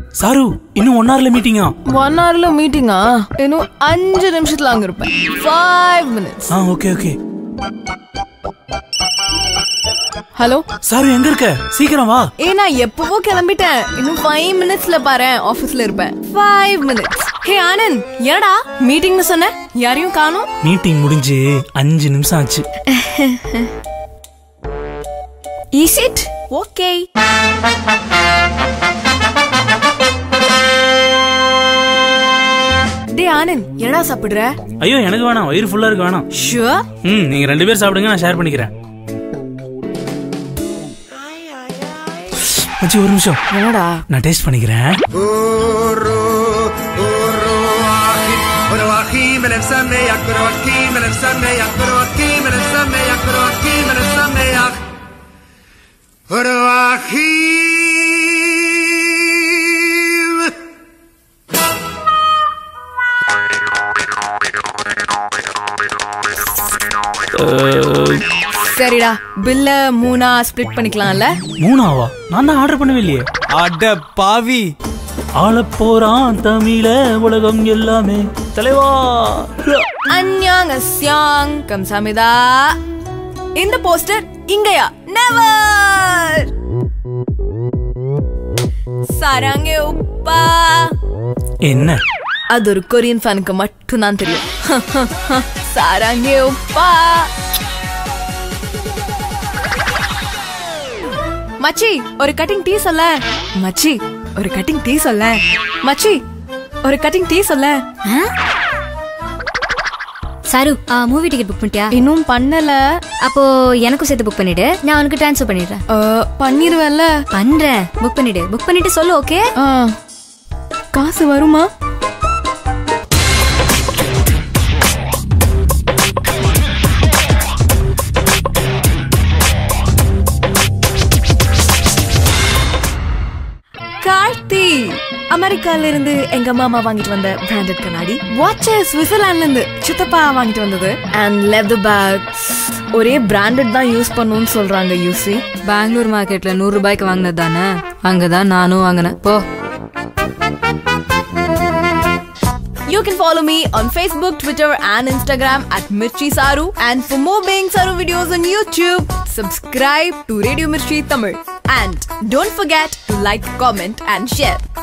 Sir இன்னும் one ஹவர்ல மீட்டிங்கா one ஹவர்ல மீட்டிங்கா இன்னும் அஞ்சு நிமிஷத்துல அங்க இருப்பேன் ஃபைவ் மினிட்ஸ் ஆ ஓகே ஓகே ஹலோ சாரு எங்க இருக்க சீக்கிரம் வா ஏ நான் எப்பவோ கிளம்பிட்டேன் இன்னும் ஃபைவ் மினிட்ஸ்ல பாரு ஆபீஸ்ல இருப்பேன் ஃபைவ் மினிட்ஸ் ஹே ஆனந்த் என்னடா மீட்டிங்னு சொன்ன யாரையும் காணோம் மீட்டிங் முடிஞ்சு அஞ்சு நிமிஷம் ஆச்சு இஸ் இட் ஓகே டே ஆனந்த் என்னடா சாப்பிடுற ஐயோ எனக்கு வேணாம் வயிறு ஃபுல்லா இருக்கு வேணாம் ஷுவர் ம் நீங்க ரெண்டு பேர் சாப்பிடுங்க நான் ஷேர் பண்ணிக்கிறேன் மச்சி ஒரு நிமிஷம் என்னடா நான் டேஸ்ட் பண்ணிக்கிறேன் ورواحيم الفسميك ورواحيم الفسميك ورواحيم الفسميك ورواحيم الفسميك ورواحيم சரிடா பில்ல மூணா ஸ்ப்ளிட் பண்ணிக்கலாம்ல மூணாவா நான் தான் ஆர்டர் பண்ணவே இல்லையே அட பாவி ஆள போறான் தமிழ உலகம் எல்லாமே தலைவா அந்யாங்கஸ்யாங் கம்சாமிதா இந்த போஸ்டர் இங்கயா நெவர் சாராங்கே உப்பா என்ன அது ஒரு கொரியன் ஃபேனுக்கு மட்டும் தான் தெரியும் சாராங்கே உப்பா மச்சி ஒரு கட்டிங் டீ சொல்ல மச்சி ஒரு கட்டிங் டீ சொல்ல மச்சி ஒரு கட்டிங் டீ சொல்ல சாரு மூவி டிக்கெட் புக் பண்ணிட்டியா இன்னும் பண்ணல அப்போ எனக்கும் சேர்த்து புக் பண்ணிடு நான் உனக்கு ட்ரான்ஸ்ஃபர் பண்ணிடுறேன் அஹ், பண்ணிருவேன்ல பண்றேன் புக் பண்ணிடு புக் பண்ணிட்டு சொல்லு ஓகே ஆ. காசு வருமா கார்த்தி அமெரிக்கால இருந்து எங்க மாமா வாங்கிட்டு வந்த பிராண்டட் கண்ணாடி வாட்ச் சுவிட்சர்லாந்துல இருந்து சித்தப்பா வாங்கிட்டு வந்தது அண்ட் லெதர் பேக் ஒரே பிராண்டட் தான் யூஸ் பண்ணணும்னு சொல்றாங்க யூசி பெங்களூர் மார்க்கெட்ல நூறு ரூபாய்க்கு வாங்கினது தானே அங்கதான் நானும் வாங்கினேன் போ You can follow me on Facebook, Twitter, and Instagram at Mirchi Saru. And for more Being Saru videos on YouTube, subscribe to Radio Mirchi Tamil. And don't forget to like, comment, and share.